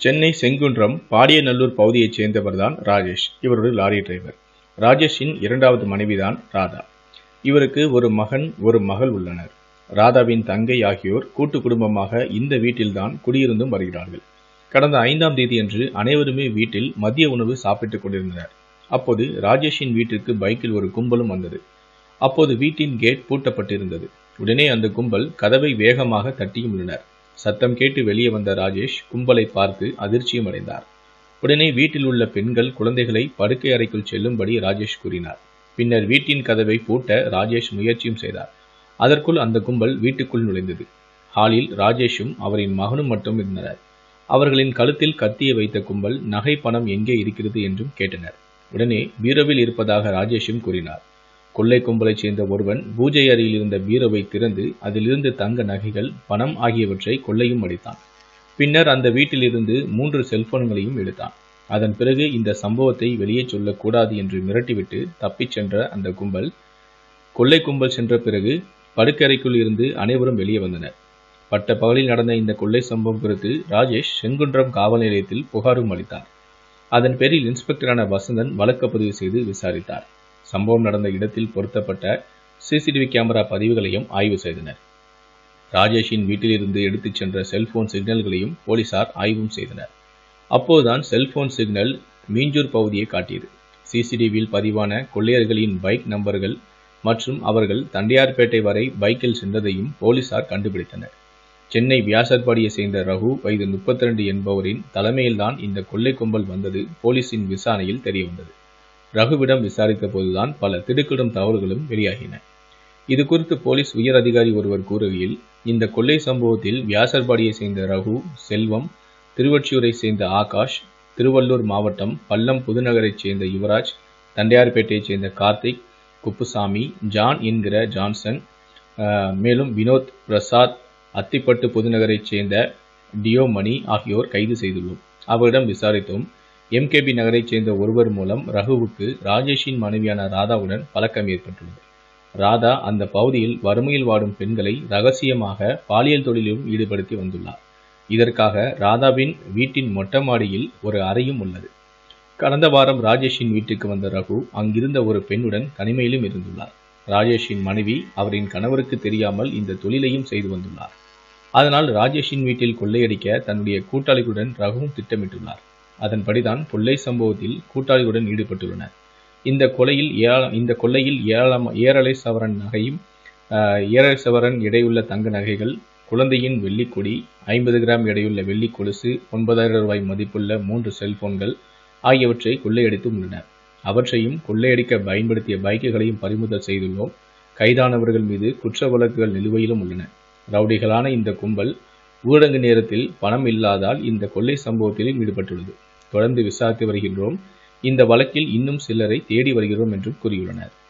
சென்னை செங்குன்றம் பாடியநல்லூர் பகுதியைச் சேர்ந்தவர்தான் ராஜேஷ் இவர் ஒரு லாரி டிரைவர் ராஜேஷின் இரண்டாவது மனைவிதான் ராதா இவருக்கு ஒரு மகன் ஒரு மகள் உள்ளனர் ராதாவின் தங்கை ஆகியோர் கூட்டு குடும்பமாக இந்த வீட்டில்தான் குடியிருந்தும் வருகிறார்கள் கடந்த ஐந்தாம் தேதியன்று அனைவருமே வீட்டில் மதிய உணவு சாப்பிட்டுக் கொண்டிருந்தனர் அப்போது ராஜேஷின் வீட்டிற்கு பைக்கில் ஒரு கும்பலும் வந்தது அப்போது வீட்டின் கேட் பூட்டப்பட்டிருந்தது உடனே அந்த கும்பல் கதவை வேகமாக தட்டியும் உள்ளனர் சத்தம் கேட்டு வெளியே வந்த ராஜேஷ் கும்பலை பார்த்து அதிர்ச்சியும் அடைந்தார் உடனே வீட்டில் உள்ள பெண்கள் குழந்தைகளை படுக்கை அறைக்குள் செல்லும்படி ராஜேஷ் கூறினார் பின்னர் வீட்டின் கதவை பூட்ட ராஜேஷ் முயற்சியும் செய்தார் அதற்குள் அந்த கும்பல் வீட்டுக்குள் நுழைந்தது ஹாலில் ராஜேஷும் அவரின் மகனும் மட்டும் இருந்தனர் அவர்களின் கழுத்தில் கத்தியை வைத்த கும்பல் நகை பணம் எங்கே இருக்கிறது என்றும் கேட்டனர் உடனே பீரோவில் இருப்பதாக ராஜேஷும் கூறினார் கொள்ளை கும்பலைச் சேர்ந்த ஒருவன் பூஜை அறையில் இருந்த பீரோவை திறந்து அதிலிருந்து தங்க நகைகள் பணம் ஆகியவற்றை கொள்ளையும் அடித்தான் பின்னர் அந்த வீட்டிலிருந்து மூன்று செல்போன்களையும் எடுத்தான் அதன் பிறகு இந்த சம்பவத்தை வெளியே சொல்லக்கூடாது என்று மிரட்டிவிட்டு தப்பிச் சென்ற அந்த கும்பல் கொள்ளை கும்பல் சென்ற பிறகு படுக்கறைக்குள் இருந்து அனைவரும் வெளியே வந்தனர் பட்ட பகலில் நடந்த இந்த கொள்ளை சம்பவம் குறித்து ராஜேஷ் செங்குன்றம் காவல் நிலையத்தில் புகாரும் அளித்தார் அதன் பேரில் இன்ஸ்பெக்டரான வசந்தன் வழக்கு பதிவு செய்து விசாரித்தார் சம்பவம் நடந்த இடத்தில் பொருத்தப்பட்ட சிசிடிவி கேமரா பதிவுகளையும் ஆய்வு செய்தனர் ராஜேஷின் வீட்டிலிருந்து எடுத்துச் சென்ற செல்போன் சிக்னல்களையும் போலீசார் ஆய்வும் செய்தனர் அப்போதுதான் செல்போன் சிக்னல் மீஞ்சூர் பகுதியை காட்டியது சிசிடிவியில் பதிவான கொள்ளையர்களின் பைக் நம்பர்கள் மற்றும் அவர்கள் தண்டையார்பேட்டை வரை பைக்கில் சென்றதையும் போலீசார் கண்டுபிடித்தனர் சென்னை வியாசர்பாடியை சேர்ந்த ரகு வயது முப்பத்தி ரெண்டு என்பவரின் தலைமையில்தான் இந்த கொள்ளை கும்பல் வந்தது போலீசின் விசாரணையில் தெரியவந்தது ரகுவிடம் விசாரித்த போதுதான் பல திடுக்கிடும் தகவல்களும் வெளியாகின இது குறித்து போலீஸ் உயர் அதிகாரி ஒருவர் கூறுகையில் இந்த கொள்ளை சம்பவத்தில் வியாசர்பாடியை சேர்ந்த ரகு செல்வம் திருவொற்றியூரை சேர்ந்த ஆகாஷ் திருவள்ளூர் மாவட்டம் பல்லம் புதுநகரைச் சேர்ந்த யுவராஜ் தண்டையார்பேட்டையைச் சேர்ந்த கார்த்திக் குப்புசாமி ஜான் என்கிற ஜான்சன் மேலும் வினோத் பிரசாத் அத்திப்பட்டு புதுநகரைச் சேர்ந்த டியோமணி ஆகியோர் கைது செய்துள்ளோம் அவரிடம் விசாரித்தோம் எம்கேபி நகரைச் சேர்ந்த ஒருவர் மூலம் ரகுவுக்கு ராஜேஷின் மனைவியான ராதாவுடன் பழக்கம் ஏற்பட்டுள்ளது ராதா அந்த பகுதியில் வறுமையில் வாடும் பெண்களை ரகசியமாக பாலியல் தொழிலும் ஈடுபடுத்தி வந்துள்ளார் இதற்காக ராதாவின் வீட்டின் மொட்டை மாடியில் ஒரு அறையும் உள்ளது கடந்த வாரம் ராஜேஷின் வீட்டுக்கு வந்த ரகு அங்கிருந்த ஒரு பெண்ணுடன் தனிமையிலும் இருந்துள்ளார் ராஜேஷின் மனைவி அவரின் கணவருக்கு தெரியாமல் இந்த தொழிலையும் செய்து வந்துள்ளார் அதனால் ராஜேஷின் வீட்டில் கொள்ளையடிக்க தன்னுடைய கூட்டாளிகளுடன் ரகுவும் திட்டமிட்டுள்ளார் அதன்படிதான் கொள்ளை சம்பவத்தில் கூட்டாளிகளுடன் ஈடுபட்டுள்ளனர் இந்த கொலையில் ஏழ இந்த கொள்ளையில் ஏழம் ஏழரை சவரன் நகையும் ஏழரை சவரன் எடையுள்ள தங்க நகைகள் குழந்தையின் வெள்ளிக்கொடி ஐம்பது கிராம் எடையுள்ள வெள்ளி கொலுசு ஒன்பதாயிரம் ரூபாய் மதிப்புள்ள மூன்று செல்போன்கள் ஆகியவற்றை கொள்ளையடித்தும் உள்ளனர் அவற்றையும் கொள்ளையடிக்க பயன்படுத்திய பைக்குகளையும் பறிமுதல் செய்துள்ளோம் கைதானவர்கள் மீது குற்ற வழக்குகள் நிலுவையிலும் உள்ளன ரவுடிகளான இந்த கும்பல் ஊரடங்கு நேரத்தில் பணம் இல்லாதால் இந்த கொள்ளை சம்பவத்திலும் ஈடுபட்டுள்ளது தொடர்ந்து விசாரித்து வருகின்றோம் இந்த வழக்கில் இன்னும் சிலரை தேடி வருகிறோம் என்றும் கூறியுள்ளனர்